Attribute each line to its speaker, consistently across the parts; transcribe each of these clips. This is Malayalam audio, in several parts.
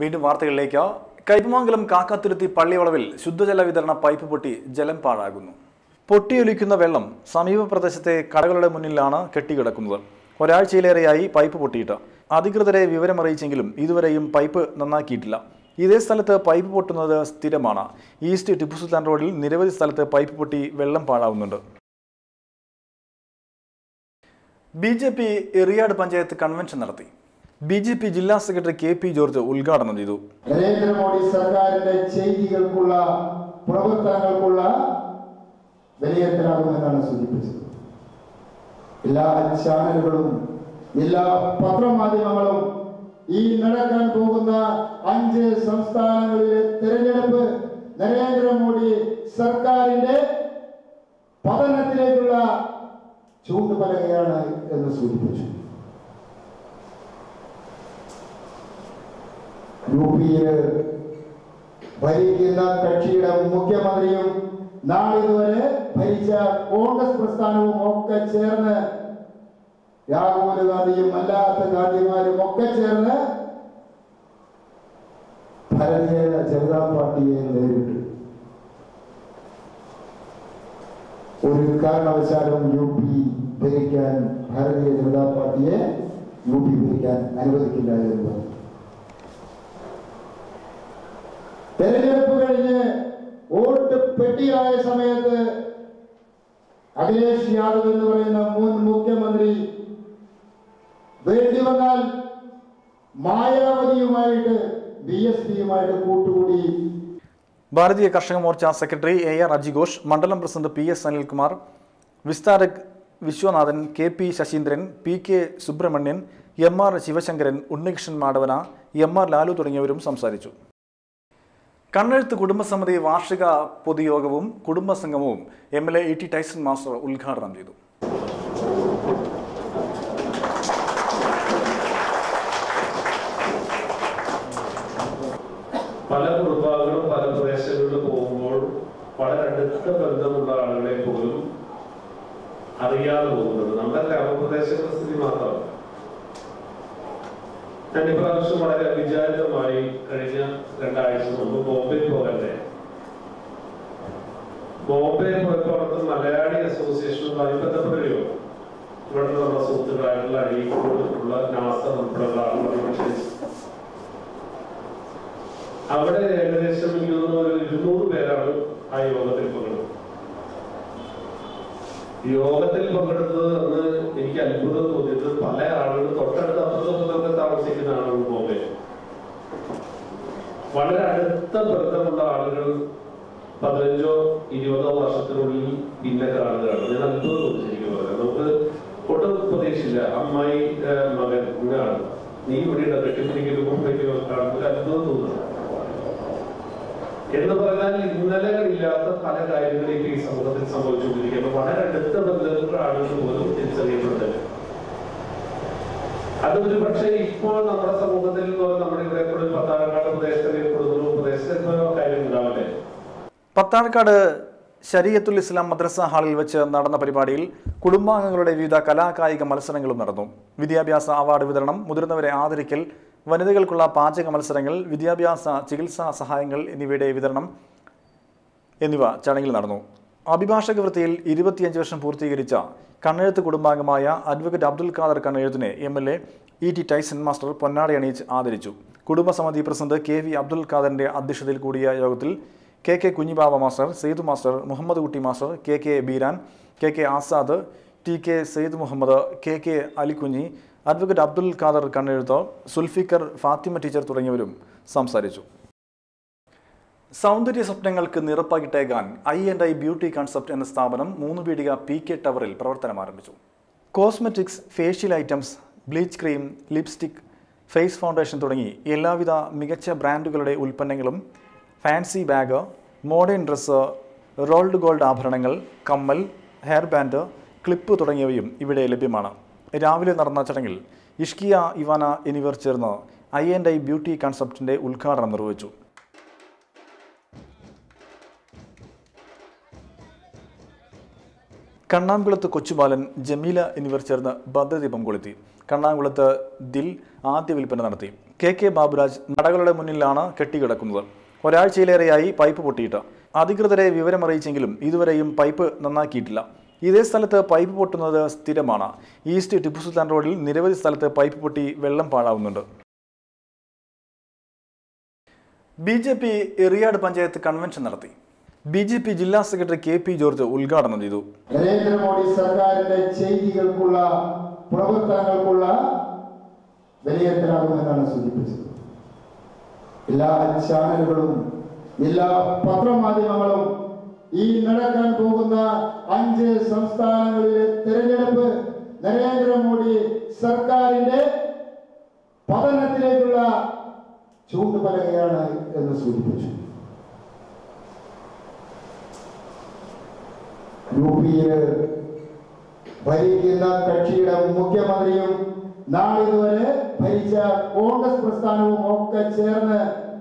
Speaker 1: വീണ്ടും വാർത്തകളിലേക്ക് കൈപ്പമംഗലം കാക്കാത്തുരുത്തി പള്ളിവളവിൽ ശുദ്ധജല വിതരണ പൈപ്പ് പൊട്ടി ജലം പാഴാകുന്നു പൊട്ടിയൊലിക്കുന്ന വെള്ളം സമീപ പ്രദേശത്തെ കടകളുടെ മുന്നിലാണ് കെട്ടിക്കിടക്കുന്നത് ഒരാഴ്ചയിലേറെയായി പൈപ്പ് പൊട്ടിയിട്ട് അധികൃതരെ വിവരമറിയിച്ചെങ്കിലും ഇതുവരെയും പൈപ്പ് നന്നാക്കിയിട്ടില്ല ഇതേ സ്ഥലത്ത് പൈപ്പ് പൊട്ടുന്നത് സ്ഥിരമാണ് ഈസ്റ്റ് ടിപ്പു സുൽത്താൻ റോഡിൽ നിരവധി സ്ഥലത്ത് പൈപ്പ് പൊട്ടി വെള്ളം പാഴാവുന്നുണ്ട് B J P Eriyad panchayat convention നടത്തി ബി ജെ പി ജില്ലാ സെക്രട്ടറി കെ പി ജോർജ് ഉദ്ഘാടനം ചെയ്തു
Speaker 2: നരേന്ദ്രമോദി സർക്കാരിന്റെ ചെയ്തികൾക്കുള്ള പ്രവർത്തനങ്ങൾക്കുള്ള വിലയിരുത്തലാകുമെന്നാണ് സൂചിപ്പിച്ചത് എല്ലാ ചാനലുകളും എല്ലാ പത്രമാധ്യമങ്ങളും ഈ നടക്കാൻ പോകുന്ന അഞ്ച് സംസ്ഥാനങ്ങളിലെ തിരഞ്ഞെടുപ്പ് നരേന്ദ്രമോദി സർക്കാരിന്റെ പതനത്തിലേക്കുള്ള ചൂണ്ടുപലകയാണ് എന്ന് സൂചിപ്പിച്ചു യു പിയിൽ ഭരിക്കുന്ന കക്ഷിയുടെ മുഖ്യമന്ത്രിയും നാളിതുവരെ ഭരിച്ച കോൺഗ്രസ് പ്രസ്ഥാനവും ഒക്കെ ചേർന്ന് രാഹുൽ ഗാന്ധിയും അല്ലാത്ത ഗാന്ധിമാരും ഒക്കെ ചേർന്ന് ഭാരതീയ ജനതാ പാർട്ടിയെ നേരിട്ടു ഒരു കാരണവശാലും യു പി ഭരിക്കാൻ ഭാരതീയ ജനതാ പാർട്ടിയെ യു പി ഭരിക്കാൻ അനുവദിക്കില്ല എന്ന് പറഞ്ഞു തെരഞ്ഞെടുപ്പ് കഴിഞ്ഞ് വോട്ട് പെട്ടിയായ സമയത്ത് അഖിലേഷ് യാദവ് എന്ന് പറയുന്ന മുൻ മുഖ്യമന്ത്രി വേണ്ടി വന്നാൽ മായാവതിയുമായിട്ട് ബി എസ് പിയുമായിട്ട് കൂട്ടുകൂടി
Speaker 1: Bharatiya Karshaka Morcha secretary A R അജിഘോഷ് മണ്ഡലം പ്രസിഡന്റ് പി എസ് അനിൽകുമാർ വിസ്താരക് Vishwanathan K P Sasheendran P K Subramanian M R Sivasankaran Unnikrishnan Madavana M R Lalu തുടങ്ങിയവരും സംസാരിച്ചു കണ്ണെഴുത്ത് കുടുംബസമിതി വാർഷിക പൊതുയോഗവും കുടുംബസംഗമവും M L A E T Tyson master ഉദ്ഘാടനം ചെയ്തു
Speaker 3: പല കുടുംബാംഗങ്ങളും പല പ്രദേശങ്ങളിൽ പോകുമ്പോൾ വളരെ അടുത്ത ബന്ധമുള്ള ആളുകളെ പോലും അറിയാതെ പോകുന്നത് നമ്മുടെ ഗ്രാമപ്രദേശങ്ങളുടെ സ്ഥിതി മാത്രമല്ല ഞാൻ ഇപ്രാവശ്യം വളരെ അവിചാരിതമായി കഴിഞ്ഞ രണ്ടാഴ്ച മുമ്പ് ബോംബെയിൽ പോകണ്ടേ ബോംബെയിൽ പോയപ്പോൾ അവിടുത്തെ മലയാളി അസോസിയേഷനുമായി ബന്ധപ്പെടുകയോ ഇവിടെ നമ്മുടെ സുഹൃത്തുക്കളായിട്ടുള്ള അഴീക്കോട് ഉള്ള നാസർ ഉൾപ്പെടെയുള്ള ആളുകളെ ക്ഷണിച്ചു അവിടെ ഏകദേശം എനിക്ക് തോന്നുന്നു ഒരു ഇരുന്നൂറ് പേരാണ് ആ യോഗത്തിൽ പങ്കെടുത്തത് യോഗത്തിൽ പങ്കെടുത്തത് അന്ന് എനിക്ക് അത്ഭുതം തോന്നിയത് പല ആളുകളും തൊട്ടടുത്ത അപ്പുറത്തൊക്കെ താമസിക്കുന്ന ആളുകൾ ബോംബെ വളരെ അടുത്ത ബന്ധമുള്ള ആളുകൾ പതിനഞ്ചോ ഇരുപതോ വർഷത്തിനുള്ളിൽ പിന്നെ കാണുകയാണ് ഞാൻ അത്ഭുതം തോന്നി ശരിക്കും പറയാം നമുക്ക് ഒട്ടും പ്രതീക്ഷയില്ല അമ്മായി ഏഹ്, മകൻ ഇങ്ങാണ് നീ ഇവിടെ കെട്ടിപ്പിടിക്കലും മുമ്പേക്കും കാണുമ്പോൾ അത്ഭുതം തോന്നുന്നു എന്ന് പറഞ്ഞാൽ ഇന്നലകളില്ലാത്ത പല കാര്യങ്ങളും ഇപ്പൊ ഈ സമൂഹത്തിൽ സംഭവിച്ചുകൊണ്ടിരിക്കുന്നു വളരെ അടുത്ത ബന്ധപ്പെട്ട ആളുകൾ പോലും തിരിച്ചറിയപ്പെടുന്നത് അത് ഒരു പക്ഷേ ഇപ്പോൾ നമ്മുടെ സമൂഹത്തിൽ നിന്ന് നമ്മുടെ ഇവിടെ എപ്പോഴും പത്താഴക്കാട് പ്രദേശത്ത് അറിയപ്പെടുന്ന പ്രദേശത്ത് എന്തോ കാര്യം ഉണ്ടാവില്ലേ
Speaker 1: പത്താഴക്കാട് ശരീയത്തുൽ ഇസ്ലാം മദ്രസ ഹാളിൽ വെച്ച് നടന്ന പരിപാടിയിൽ കുടുംബാംഗങ്ങളുടെ വിവിധ കലാകായിക മത്സരങ്ങളും നടന്നു വിദ്യാഭ്യാസ അവാർഡ് വിതരണം മുതിർന്നവരെ ആദരിക്കൽ വനിതകൾക്കുള്ള പാചക മത്സരങ്ങൾ വിദ്യാഭ്യാസ ചികിത്സാ സഹായങ്ങൾ എന്നിവയുടെ വിതരണം എന്നിവ ചടങ്ങിൽ നടന്നു അഭിഭാഷക വൃത്തിയിൽ ഇരുപത്തിയഞ്ച് വർഷം പൂർത്തീകരിച്ച കണ്ണെഴുത്ത് കുടുംബാംഗമായ അഡ്വക്കേറ്റ് അബ്ദുൽ ഖാദർ കണ്ണെഴുത്തിനെ M L A E T Tyson master പൊന്നാടി അണിയിച്ച് ആദരിച്ചു കുടുംബസമിതി പ്രസിഡന്റ് കെ വി അബ്ദുൽ ഖാദറിന്റെ അധ്യക്ഷതയിൽ കൂടിയ യോഗത്തിൽ K K Kunjibaba master Saeed master Muhammad Kutty master K K Beeran K K Azad T K Saeed Muhammad K K Alikunji advocate Abdul Khader Kannezhuth Sulfikar Fathima teacher തുടങ്ങിയവരും സംസാരിച്ചു സൗന്ദര്യ സ്വപ്നങ്ങൾക്ക് നിറപ്പകിട്ടേകാൻ I and I beauty concept എന്ന സ്ഥാപനം മൂന്ന് പീടിക പി കെ ടവറിൽ പ്രവർത്തനം ആരംഭിച്ചു cosmetics facial items bleach cream lipstick face foundation തുടങ്ങി എല്ലാവിധ മികച്ച ബ്രാൻഡുകളുടെ ഉൽപ്പന്നങ്ങളും fancy bag modern dress rolled gold ആഭരണങ്ങൾ കമ്മൽ ഹെയർ ബാൻഡ് ക്ലിപ്പ് തുടങ്ങിയവയും ഇവിടെ ലഭ്യമാണ് രാവിലെ നടന്ന ചടങ്ങിൽ ഇഷ്കിയ ഇവാന എന്നിവർ ചേർന്ന് ഐ ആൻഡ് ഐ ബ്യൂട്ടി കൺസെപ്റ്റിന്റെ ഉദ്ഘാടനം നിർവഹിച്ചു കണ്ണാംകുളത്ത് കൊച്ചുബാലൻ ജമീല എന്നിവർ ചേർന്ന് ഭദ്രദീപം കൊളുത്തി കണ്ണാംകുളത്ത് ദിൽ ആദ്യ വിൽപ്പന നടത്തി കെ കെ ബാബുരാജ് നടകളുടെ മുന്നിലാണ് കെട്ടിക്കിടക്കുന്നത് ഒരാഴ്ചയിലേറെയായി പൈപ്പ് പൊട്ടിയിട്ട് അധികൃതരെ വിവരമറിയിച്ചെങ്കിലും ഇതുവരെയും പൈപ്പ് നന്നാക്കിയിട്ടില്ല ഇതേ സ്ഥലത്ത് പൈപ്പ് പൊട്ടുന്നത് സ്ഥിരമാണ് ഈസ്റ്റ് ടിപ്പു സുൽത്താൻ റോഡിൽ നിരവധി സ്ഥലത്ത് പൈപ്പ് പൊട്ടി വെള്ളം പാഴാവുന്നുണ്ട് B J P Eriyad panchayat convention നടത്തി ബി ജെ പി ജില്ലാ സെക്രട്ടറി കെ പി ജോർജ് ഉദ്ഘാടനം ചെയ്തു
Speaker 2: നരേന്ദ്രമോദി സർക്കാരിന്റെ ചെയ്തികൾക്കുള്ള പ്രവർത്തനങ്ങൾക്കുള്ള വിലയിരുത്തലാകുമെന്നാണ് സൂചിപ്പിച്ചത് എല്ലാ ചാനലുകളും എല്ലാ പത്രമാധ്യമങ്ങളും ഈ നടക്കാൻ പോകുന്ന അഞ്ച് സംസ്ഥാനങ്ങളിലെ തെരഞ്ഞെടുപ്പ് നരേന്ദ്രമോദി സർക്കാരിന്റെ പതനത്തിലേക്കുള്ള ചൂണ്ടുപലകയാണ് എന്ന് സൂചിപ്പിച്ചു യു പിയിൽ ഭരിക്കുന്ന കക്ഷിയുടെ മുഖ്യമന്ത്രിയും നാളിതുവരെ ഭരിച്ച കോൺഗ്രസ് പ്രസ്ഥാനവും ഒക്കെ ചേർന്ന്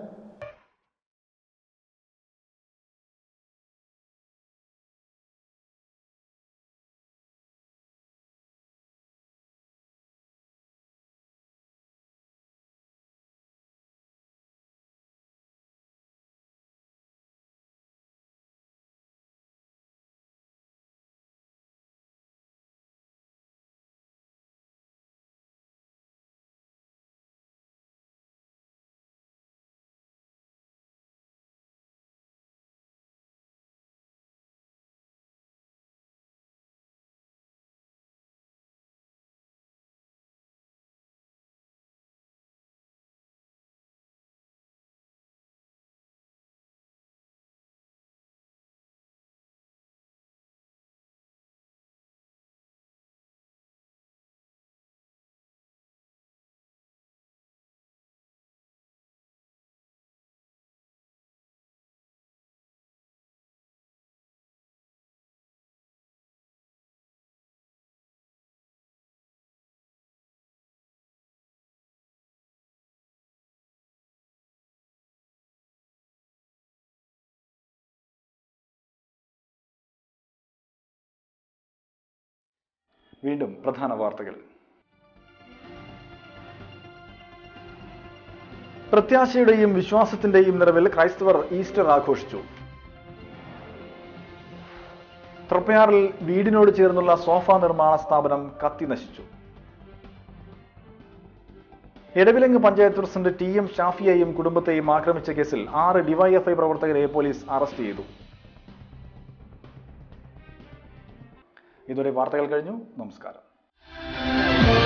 Speaker 1: വീണ്ടും പ്രധാന വാർത്തകൾ പ്രത്യാശയുടെയും വിശ്വാസത്തിന്റെയും നിറവിൽ ക്രൈസ്തവർ ഈസ്റ്റർ ആഘോഷിച്ചു തൃപ്പയാറിൽ വീടിനോട് ചേർന്നുള്ള സോഫ നിർമ്മാണ സ്ഥാപനം കത്തി നശിച്ചു Edavilangu panchayat president T M ഷാഫിയെയും കുടുംബത്തെയും ആക്രമിച്ച കേസിൽ ആറ് ഡിവൈഎഫ്ഐ പ്രവർത്തകരെ പോലീസ് അറസ്റ്റ് ചെയ്തു ഇതോടെ വാർത്തകൾ കഴിഞ്ഞു നമസ്കാരം